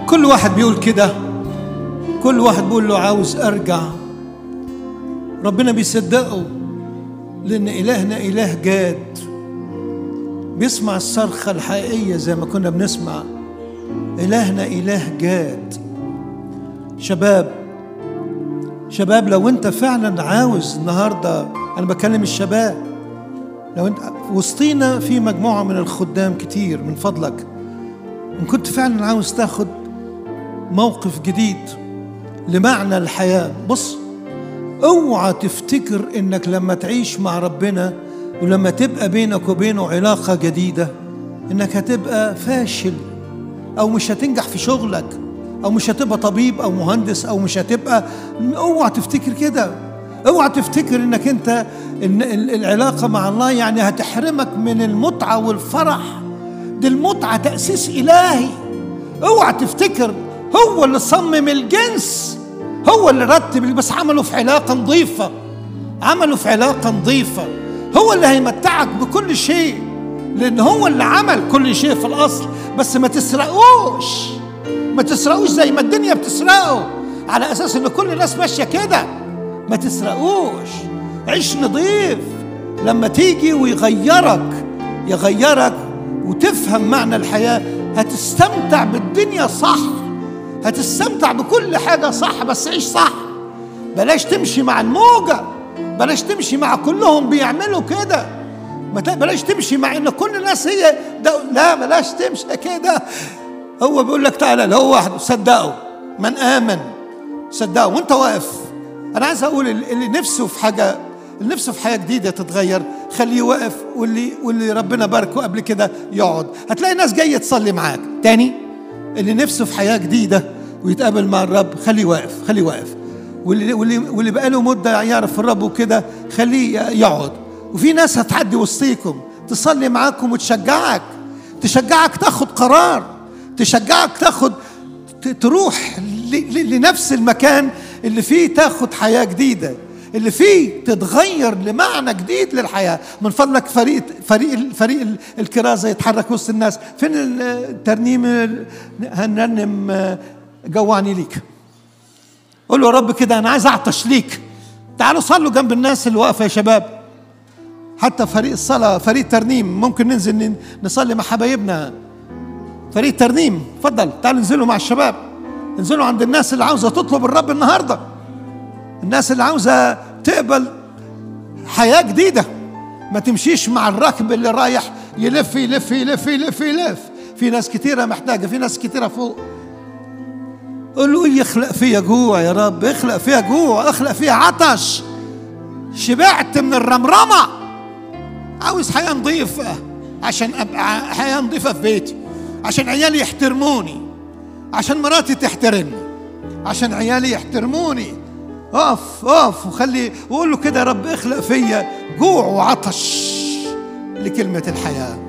كل واحد بيقول كده كل واحد بيقول له عاوز ارجع ربنا بيصدقه لان الهنا اله جاد بيسمع الصرخه الحقيقيه زي ما كنا بنسمع الهنا اله جاد شباب شباب لو انت فعلا عاوز النهارده انا بكلم الشباب لو انت وسطينا في مجموعه من الخدام كتير من فضلك ان كنت فعلا عاوز تاخد موقف جديد لمعنى الحياه بص اوعى تفتكر انك لما تعيش مع ربنا ولما تبقى بينك وبينه علاقه جديده انك هتبقى فاشل او مش هتنجح في شغلك او مش هتبقى طبيب او مهندس او مش هتبقى اوعى تفتكر كده اوعى تفتكر انك انت ان العلاقه مع الله يعني هتحرمك من المتعه والفرح دي المتعه تاسيس الهي اوعى تفتكر هو اللي صمم الجنس هو اللي رتب بس عمله في علاقه نظيفه عمله في علاقه نظيفه هو اللي هيمتعك بكل شيء لان هو اللي عمل كل شيء في الاصل بس ما تسرقوش ما تسرقوش زي ما الدنيا بتسرقه على اساس ان كل الناس ماشيه كده ما تسرقوش عيش نظيف لما تيجي ويغيرك يغيرك وتفهم معنى الحياه هتستمتع بالدنيا صح هتستمتع بكل حاجه صح بس عيش صح بلاش تمشي مع الموجه بلاش تمشي مع كلهم بيعملوا كده بلاش تمشي مع ان كل الناس هي ده لا بلاش تمشي كده هو بيقول لك تعالى لو هو وحده صدقه من امن صدقه وانت واقف انا عايز اقول اللي نفسه في حاجه اللي نفسه في حياه جديده تتغير خليه واقف واللي واللي ربنا باركه قبل كده يقعد هتلاقي ناس جايه تصلي معاك تاني اللي نفسه في حياه جديده ويتقابل مع الرب خليه واقف خليه واقف واللي واللي واللي بقاله مده يعرف الرب وكده خليه يقعد وفي ناس هتعدي وسطيكم تصلي معاكم وتشجعك تشجعك تاخد قرار تشجعك تاخد تروح لنفس المكان اللي فيه تاخد حياه جديده اللي فيه تتغير لمعنى جديد للحياه من فضلك فريق فريق فريق الكرازه يتحرك وسط الناس فين الترنيم هنرنم جوعني ليك قول له يا رب كده انا عايز اعطش ليك تعالوا صلوا جنب الناس اللي واقفه يا شباب حتى فريق الصلاه فريق ترنيم ممكن ننزل نصلي مع حبايبنا فريق ترنيم اتفضل تعالوا انزلوا مع الشباب انزلوا عند الناس اللي عاوزه تطلب الرب النهارده الناس اللي عاوزه تقبل حياه جديده ما تمشيش مع الركب اللي رايح يلف يلف يلف يلف يلف في ناس كتيره محتاجه في ناس كتيره فوق قول له يخلق فيا جوع يا رب اخلق فيا جوع اخلق فيا عطش شبعت من الرمرمه عاوز حياه نظيفه عشان ابقى حياه نظيفه في بيتي عشان عيالي يحترموني عشان مراتي تحترمني عشان عيالي يحترموني اقف اقف وخلي وقول له كده يا رب اخلق فيا جوع وعطش لكلمه الحياه